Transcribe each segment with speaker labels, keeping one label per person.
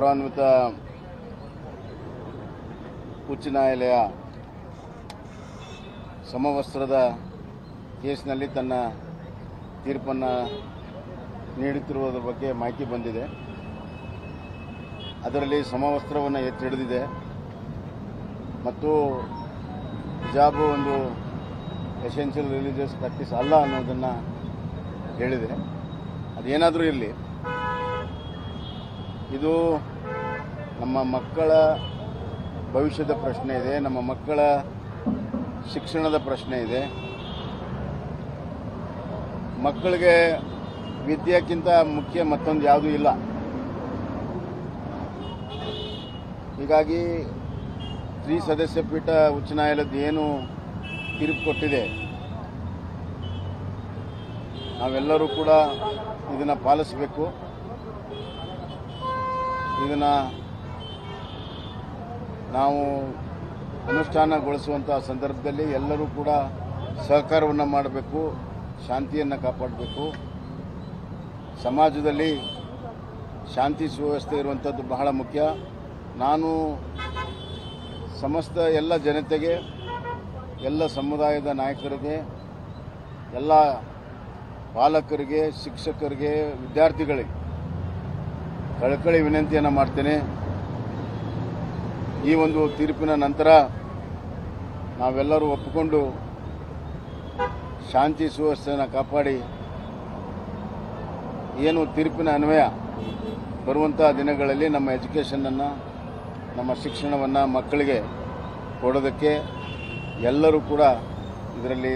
Speaker 1: ಗೌರವಾನ್ವಿತ ಉಚ್ಚ ನ್ಯಾಯಾಲಯ ಸಮವಸ್ತ್ರದ ಕೇಸ್ನಲ್ಲಿ ತನ್ನ ತೀರ್ಪನ್ನು ನೀಡುತ್ತಿರುವುದರ ಬಗ್ಗೆ ಮಾಹಿತಿ ಬಂದಿದೆ ಅದರಲ್ಲಿ ಸಮವಸ್ತ್ರವನ್ನು ಎತ್ತಿ ಹಿಡಿದಿದೆ ಮತ್ತು ಹಿಜಾಬು ಒಂದು ಎಸೆನ್ಷಿಯಲ್ ರಿಲಿಜಿಯಸ್ ಪ್ರಾಕ್ಟೀಸ್ ಅಲ್ಲ ಅನ್ನೋದನ್ನು ಹೇಳಿದೆ ಅದೇನಾದರೂ ಇರಲಿ ಇದು ನಮ್ಮ ಮಕ್ಕಳ ಭವಿಷ್ಯದ ಪ್ರಶ್ನೆ ಇದೆ ನಮ್ಮ ಮಕ್ಕಳ ಶಿಕ್ಷಣದ ಪ್ರಶ್ನೆ ಇದೆ ಮಕ್ಕಳಿಗೆ ವಿದ್ಯೆಕ್ಕಿಂತ ಮುಖ್ಯ ಮತ್ತೊಂದು ಯಾವುದೂ ಇಲ್ಲ ಹೀಗಾಗಿ ತ್ರಿ ಸದಸ್ಯ ಪೀಠ ಉಚ್ಚ ನ್ಯಾಯಾಲಯದ ಏನು ತೀರ್ಪು ಕೊಟ್ಟಿದೆ ನಾವೆಲ್ಲರೂ ಕೂಡ ಇದನ್ನು ಪಾಲಿಸಬೇಕು ಇದನ್ನು ನಾವು ಅನುಷ್ಠಾನಗೊಳಿಸುವಂಥ ಸಂದರ್ಭದಲ್ಲಿ ಎಲ್ಲರೂ ಕೂಡ ಸಹಕಾರವನ್ನು ಮಾಡಬೇಕು ಶಾಂತಿಯನ್ನು ಕಾಪಾಡಬೇಕು ಸಮಾಜದಲ್ಲಿ ಶಾಂತಿ ಸುವ್ಯವಸ್ಥೆ ಇರುವಂಥದ್ದು ಬಹಳ ಮುಖ್ಯ ನಾನು ಸಮಸ್ತ ಎಲ್ಲ ಜನತೆಗೆ ಎಲ್ಲ ಸಮುದಾಯದ ನಾಯಕರಿಗೆ ಎಲ್ಲ ಪಾಲಕರಿಗೆ ಶಿಕ್ಷಕರಿಗೆ ವಿದ್ಯಾರ್ಥಿಗಳಿಗೆ ಕಳಕಳಿ ವಿನಂತಿಯನ್ನು ಮಾಡ್ತೇನೆ ಈ ಒಂದು ತೀರ್ಪಿನ ನಂತರ ನಾವೆಲ್ಲರೂ ಒಪ್ಪಿಕೊಂಡು ಶಾಂತಿ ಸುವ್ಯವಸ್ಥೆಯನ್ನು ಕಾಪಾಡಿ ಏನು ತೀರ್ಪಿನ ಅನ್ವಯ ಬರುವಂಥ ದಿನಗಳಲ್ಲಿ ನಮ್ಮ ಎಜುಕೇಷನನ್ನು ನಮ್ಮ ಶಿಕ್ಷಣವನ್ನು ಮಕ್ಕಳಿಗೆ ಕೊಡೋದಕ್ಕೆ ಎಲ್ಲರೂ ಕೂಡ ಇದರಲ್ಲಿ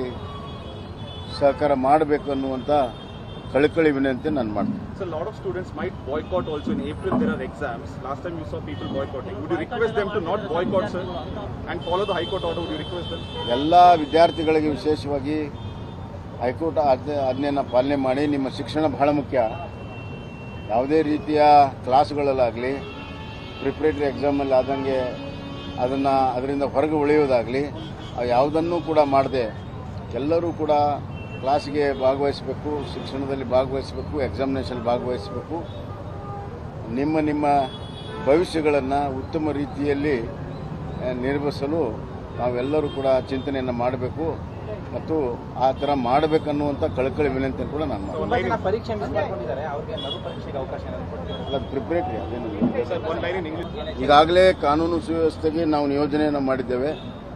Speaker 1: ಸಹಕಾರ ಮಾಡಬೇಕು ಅನ್ನುವಂಥ ಕಳಕಳಿ ವಿನಂತಿ ನಾನು ಮಾಡ್ತೀನಿ
Speaker 2: So a lot of students might boycott also in April there are exams. Last time you saw people boycotting. Would you request them to not boycott sir and follow the High Court order? Would you request them?
Speaker 1: ಎಲ್ಲ ವಿದ್ಯಾರ್ಥಿಗಳಿಗೆ ವಿಶೇಷವಾಗಿ high court ಆಜ್ಞೆ ಆಜ್ಞೆಯನ್ನು ಪಾಲನೆ ಮಾಡಿ ನಿಮ್ಮ ಶಿಕ್ಷಣ ಬಹಳ ಮುಖ್ಯ ಯಾವುದೇ ರೀತಿಯ ಕ್ಲಾಸ್ಗಳಲ್ಲಾಗಲಿ ಪ್ರಿಪ್ರೇಟರಿ ಎಕ್ಸಾಮಲ್ಲಿ ಆದಂಗೆ ಅದನ್ನು ಅದರಿಂದ ಹೊರಗೆ ಉಳಿಯೋದಾಗಲಿ ಯಾವುದನ್ನೂ ಕೂಡ ಮಾಡದೆ ಎಲ್ಲರೂ ಕೂಡ ಕ್ಲಾಸ್ಗೆ ಭಾಗವಹಿಸಬೇಕು ಶಿಕ್ಷಣದಲ್ಲಿ ಭಾಗವಹಿಸಬೇಕು ಎಕ್ಸಾಮಿನೇಷನ್ ಭಾಗವಹಿಸಬೇಕು ನಿಮ್ಮ ನಿಮ್ಮ ಭವಿಷ್ಯಗಳನ್ನು ಉತ್ತಮ ರೀತಿಯಲ್ಲಿ ಆ, ನಿರ್ವಹಿಸಲು ನಾವೆಲ್ಲರೂ ಕೂಡ ಚಿಂತನೆಯನ್ನು ಮಾಡಬೇಕು ಮತ್ತು ಆ ಥರ ಮಾಡಬೇಕನ್ನುವಂಥ ಕಳಕಳಿ ವಿನಂತಿಯನ್ನು ಕೂಡ ನಾನು ಮಾಡ್ತೀನಿ
Speaker 2: One line in,
Speaker 3: ಪರೀಕ್ಷೆ ಮಿಸ್ ಮಾಡ್ಕೊಂಡಿದ್ದಾರೆ ಅವ್ರಿಗೆ ಮರು ಪರೀಕ್ಷೆಗೆ ಅವಕಾಶ ಏನಾದ್ರು ಕೊಡ್ತೀರಾ?
Speaker 1: ಅಲ್ಲ ಪ್ರಿಪ್ರೇಟ್ರಿ ಅದೇನು
Speaker 2: sir, one line in English.
Speaker 1: ಈಗಾಗಲೇ ಕಾನೂನು ಸುವ್ಯವಸ್ಥೆಗೆ ನಾವು ನಿಯೋಜನೆಯನ್ನು ಮಾಡಿದ್ದೇವೆ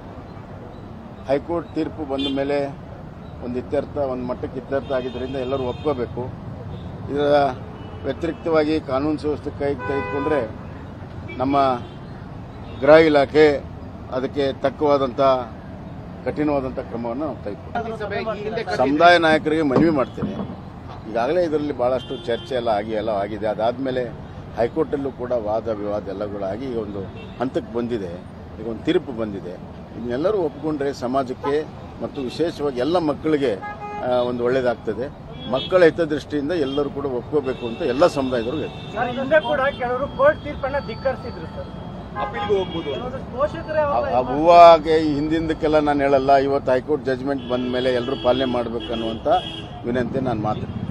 Speaker 1: ಹೈಕೋರ್ಟ್ ತೀರ್ಪು ಬಂದ ಮೇಲೆ ಒಂದು ಇತ್ಯರ್ಥ ಒಂದು ಮಟ್ಟಕ್ಕೆ ಇತ್ಯರ್ಥ ಆಗಿದ್ದರಿಂದ ಎಲ್ಲರೂ ಒಪ್ಕೋಬೇಕು ಇದರ ವ್ಯತಿರಿಕ್ತವಾಗಿ ಕಾನೂನು ಸುವ್ಯವಸ್ಥೆ ಕೈ ತೆಗೆದುಕೊಂಡ್ರೆ ನಮ್ಮ ಗೃಹ ಇಲಾಖೆ ಅದಕ್ಕೆ ತಕ್ಕವಾದಂಥ ಕಠಿಣವಾದಂಥ ಕ್ರಮವನ್ನು ನಾವು ತೆಗೆದುಕೊಂಡು ಸಮುದಾಯ ನಾಯಕರಿಗೆ ಮನವಿ ಮಾಡ್ತೇನೆ ಈಗಾಗಲೇ ಇದರಲ್ಲಿ ಭಾಳಷ್ಟು ಚರ್ಚೆ ಎಲ್ಲ ಆಗಿ ಎಲ್ಲ ಆಗಿದೆ ಅದಾದಮೇಲೆ ಹೈಕೋರ್ಟಲ್ಲೂ ಕೂಡ ವಾದ ವಿವಾದ ಎಲ್ಲಗಳು ಆಗಿ ಈಗ ಒಂದು ಹಂತಕ್ಕೆ ಬಂದಿದೆ ಈಗ ಒಂದು ತೀರ್ಪು ಬಂದಿದೆ ಇದನ್ನೆಲ್ಲರೂ ಒಪ್ಪಿಕೊಂಡ್ರೆ ಸಮಾಜಕ್ಕೆ ಮತ್ತು ವಿಶೇಷವಾಗಿ ಎಲ್ಲ ಮಕ್ಕಳಿಗೆ ಆ, ಒಂದು ಒಳ್ಳೆಯದಾಗ್ತದೆ ಮಕ್ಕಳ ಹಿತದೃಷ್ಟಿಯಿಂದ ಎಲ್ಲರೂ ಕೂಡ ಒಪ್ಕೋಬೇಕು ಅಂತ ಎಲ್ಲ ಸಮುದಾಯದವರು ಹೇಳ್ತಾರೆ
Speaker 4: ಸರ್ ಹಿಂದೆ ಕೂಡ ಕೆಲವರು ಕೋರ್ಟ್ ತೀರ್ಪನ್ನ ಧಿಕ್ಕರಿಸಿದ್ರು ಸರ್
Speaker 2: ಅಪೀಲ್ಗೆ ಹೋಗ್ಬೋದು
Speaker 4: ಕೆಲವರು ಪೋಷಕರೇ
Speaker 1: ಆ- ಆ ಹೂವಾಗೆ ಈ ಹಿಂದಿಂದಕ್ಕೆಲ್ಲ ನಾನು ಹೇಳಲ್ಲ ಇವತ್ತು ಹೈಕೋರ್ಟ್ ಜಜ್ಮೆಂಟ್ ಬಂದ ಮೇಲೆ ಎಲ್ಲರೂ ಪಾಲನೆ ಮಾಡಬೇಕು ಅನ್ನುವಂಥ ವಿನಂತಿ ನಾನು ಮಾತು